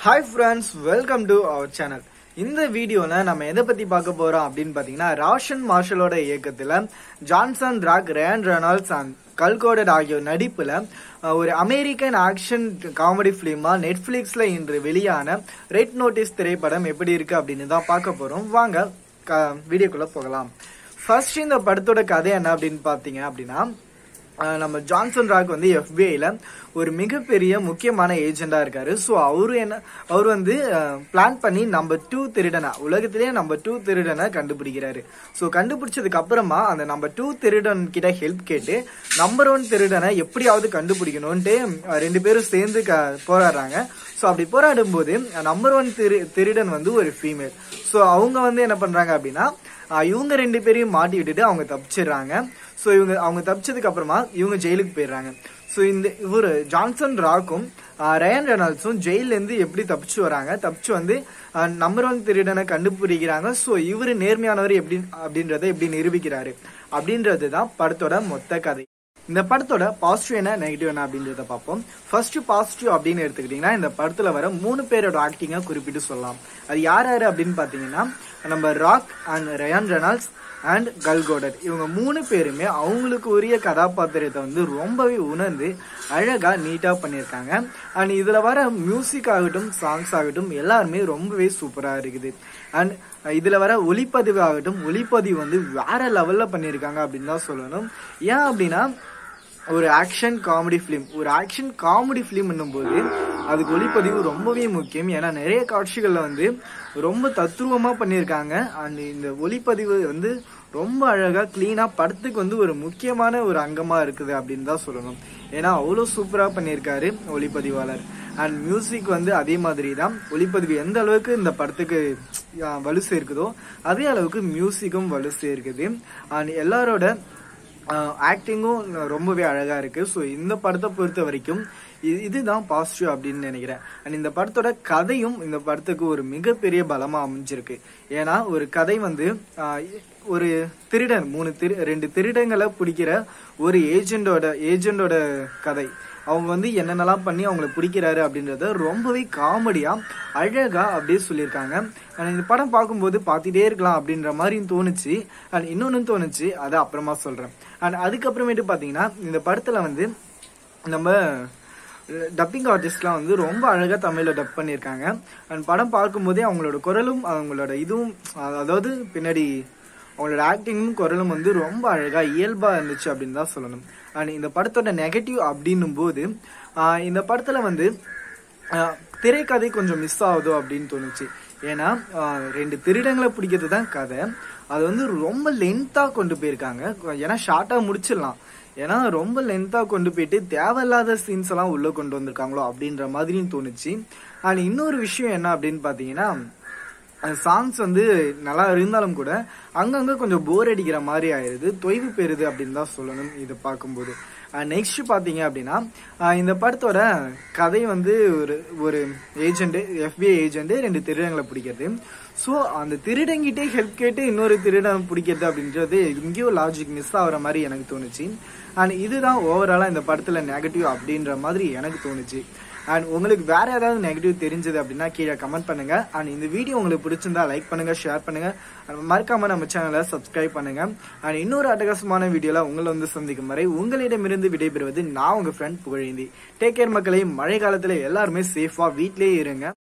hi friends welcome to our channel இந்த வீடியோல நம்ம எதை பத்தி பார்க்க போறோம் அப்படின்னு பாத்தீங்கன்னா ராஷன் மார்ஷலோட இயக்கத்துல Johnson rock Ryan Reynolds and Gal Gadot ஆகியோர் நடிப்புல அஹ், ஒரு அமெரிக்கன் ஆக்ஷன் காமெடி பிலிமா நெட்ஃபிளிக்ஸ்ல இன்று வெளியான ரெட் நோட்டீஸ் திரைப்படம் எப்படி இருக்கு அப்படின்னு தான் பார்க்க போறோம் வாங்க க- வீடியோக்குள்ள போகலாம் ஃபர்ஸ்ட் இந்த படத்தோட கதை என்ன அப்படின்னு பாத்தீங்க அப்படின்னா ஆஹ் நம்ம ஜான்சன் ராக் வந்து எஃபிஐல ஒரு மிகப்பெரிய முக்கியமான ஏஜெண்டா இருக்காரு ஸோ அவரு என்ன அவர் வந்து பிளான் பண்ணி நம்பர் டூ திருடனை உலகத்திலேயே நம்பர் டூ திருடனை கண்டுபிடிக்கிறாரு ஸோ கண்டுபிடிச்சதுக்கு அப்புறமா அந்த நம்பர் டூ திருடன் கிட்ட ஹெல்ப் கேட்டு நம்பர் ஒன் திருடனை எப்படியாவது கண்டுபிடிக்கணும்ட்டு அஹ் ரெண்டு பேரும் சேர்ந்து க போராடுறாங்க ஸோ அப்படி போராடும் போது நம்பர் ஒன் திரு திருடன் வந்து ஒரு ஃபீமேல் ஸோ அவங்க வந்து என்ன பண்றாங்க அப்படின்னா ஆஹ் இவங்க ரெண்டு பேரையும் மாட்டி விட்டுட்டு அவங்க தப்பிச்சிடுறாங்க ஸோ இவங்க அவங்க தப்பிச்சதுக்கு அப்புறமா இவங்க ஜெயிலுக்கு போயிடுறாங்க ஸோ இந்த இவர் ஜான்சன் ராக்கும் ஆஹ் ரயன் ரெனால்ட்ஸும் ஜெயில இருந்து எப்படி தப்பிச்சு வராங்க தப்பிச்சு வந்து நம்பர் ஒன் திருடனை கண்டுபிடிக்கிறாங்க ஸோ இவர் நேர்மையானவர் எப்படி அப்படின்றத எப்படி நிரூபிக்கிறாரு அப்படின்றது தான் படத்தோட மொத்த கதை இந்த படத்தோட பாசிட்டிவ் என்ன நெகட்டிவ் என்ன அப்படின்றத பார்ப்போம் ஃபர்ஸ்ட் பாசிட்டிவ் அப்படின்னு எடுத்துக்கிட்டீங்கன்னா இந்த படத்துல வர மூணு பேரோட ஆக்டிங்கை குறிப்பிட்டு சொல்லலாம் அது யார் யாரு அப்படின்னு பாத்தீங்கன்னா நம்ம rock and Ryan Reynolds and Gal Gadot இவங்க மூணு பேருமே அவங்களுக்கு உரிய கதாபாத்திரத்தை வந்து ரொம்பவே உணர்ந்து அழகா நீட்டா பண்ணியிருக்காங்க அண்ட் இதுல வர மியூசிக் ஆகட்டும் சாங்ஸ் ஆகட்டும் எல்லாருமே ரொம்பவே சூப்பரா இருக்குது அண்ட் இதுல வர ஒளிப்பதிவு ஆகட்டும் ஒளிப்பதிவு வந்து வேற லெவல்ல பண்ணியிருக்காங்க அப்படின்னு தான் சொல்லணும் ஏன் அப்படின்னா ஒரு ஆக்ஷன் காமெடி ஃபிலிம் ஒரு ஆக்ஷன் காமெடி ஃபிலிம் போது அதுக்கு ஒளிப்பதிவு ரொம்பவே முக்கியம் ஏன்னா நிறைய காட்சிகள்ல வந்து ரொம்ப தத்ரூபமா பண்ணியிருக்காங்க அண்ட் இந்த ஒளிப்பதிவு வந்து ரொம்ப அழகா கிளீனா படத்துக்கு வந்து ஒரு முக்கியமான ஒரு அங்கமா இருக்குது அப்படின்னு தான் சொல்லணும் ஏன்னா அவ்வளோ சூப்பரா பண்ணியிருக்காரு ஒளிப்பதிவாளர் அண்ட் மியூசிக் வந்து அதே மாதிரி தான் ஒளிப்பதிவு எந்த அளவுக்கு இந்த படத்துக்கு ஆஹ், வலு சேர்க்குதோ அதே அளவுக்கு மியூசிக்கும் வலு சேர்க்குது அண்ட் எல்லாரோட ஆக்டிங்கும் ரொம்பவே அழகா இருக்கு ஸோ இந்த படத்தை பொறுத்த வரைக்கும் இது- இதுதான் பாசிட்டிவ் அப்படின்னு நினைக்கிறேன் அண்ட் இந்த படத்தோட கதையும் இந்த படத்துக்கு ஒரு மிகப்பெரிய பலமா அமைஞ்சிருக்கு ஏன்னா ஒரு கதை வந்து ஆஹ், ஒரு திருடன் மூணு திரு ரெண்டு திருடங்களை பிடிக்கிற ஒரு ஏஜெண்டோட ஏஜெண்டோட கதை அவங்க வந்து என்னென்னலாம் பண்ணி அவங்கள பிடிக்கிறாரு அப்படின்றத ரொம்பவே காமெடியா அழகா அப்படியே சொல்லியிருக்காங்க அண்ட் இந்த படம் பார்க்கும்போது பார்த்துட்டே இருக்கலாம் அப்படின்ற மாதிரி தோணுச்சு அண்ட் இன்னொன்னு தோணுச்சு அதை அப்புறமா சொல்றேன் அண்ட் அதுக்கப்புறமேட்டு பாத்தீங்கன்னா இந்த படத்துல வந்து நம்ம டப்பிங் ஆர்டிஸ்ட்லாம் வந்து ரொம்ப அழகா தமிழ்ல டப் பண்ணியிருக்காங்க அண்ட் படம் பார்க்கும்போதே அவங்களோட குரலும் அவங்களோட இதுவும் அதாவது பின்னாடி அவங்களோட ஆக்டிங்கும் குரலும் வந்து ரொம்ப அழகா இயல்பா இருந்துச்சு அப்படின்னு தான் சொல்லணும் அண்ட் இந்த படத்தோட நெகட்டிவ் அப்படின்னும் போது ஆஹ் இந்த படத்துல வந்து ஆஹ் திரைக்கதை கொஞ்சம் மிஸ் ஆகுதோ அப்படின்னு தோணுச்சு ஏன்னா ஆஹ் ரெண்டு திருடங்களை பிடிக்கிறது தான் கதை அது வந்து ரொம்ப லென்த்தா கொண்டு போயிருக்காங்க ஏன்னா ஷார்ட்டா முடிச்சிடலாம் ஏன்னா ரொம்ப லென்த்தா கொண்டு போயிட்டு தேவையில்லாத சீன்ஸ் எல்லாம் உள்ள கொண்டு வந்திருக்காங்களோ அப்படின்ற மாதிரியும் தோணுச்சு அண்ட் இன்னொரு விஷயம் என்ன அப்படின்னு பாத்தீங்கன்னா சாங்ஸ் வந்து நல்லா இருந்தாலும் கூட அங்கங்க கொஞ்சம் போர் அடிக்கிற மாதிரி ஆயிருது தொய்வு பெறுது அப்படின்னு தான் சொல்லணும் இதை பார்க்கும்போது நெக்ஸ்ட் பாத்தீங்க அப்படின்னா அஹ் இந்த படத்தோட கதை வந்து ஒரு ஒரு ஏஜென்ட் எஃபிஐ ஏஜென்ட் ரெண்டு திருடங்களை பிடிக்கிறது ஸோ அந்த திருடங்கிட்டே ஹெல்ப் கேட்டு இன்னொரு திருடன் பிடிக்கிறது அப்படின்றது எங்கேயோ லாஜிக் மிஸ் ஆகுற மாதிரி எனக்கு தோணுச்சு அண்ட் இதுதான் ஓவராலா இந்த படத்துல நெகட்டிவ் அப்படின்ற மாதிரி எனக்கு தோணுச்சு அண்ட் உங்களுக்கு வேற ஏதாவது நெகட்டிவ் தெரிஞ்சது அப்படின்னா கீழே கமெண்ட் பண்ணுங்க அண்ட் இந்த வீடியோ உங்களுக்கு பிடிச்சிருந்தா லைக் பண்ணுங்க ஷேர் பண்ணுங்க and மறக்காம நம்ம சேனலை சப்ஸ்கிரைப் பண்ணுங்க அண்ட் இன்னொரு அட்டகாசமான வீடியோல உங்களை வந்து சந்திக்கும் வரை உங்களிடமிருந்து விடைபெறுவது நான் உங்க ஃப்ரெண்ட் புகழேந்தி டேக் கேர் மக்களே மழை காலத்துல எல்லாருமே சேஃபா வீட்லயே இருங்க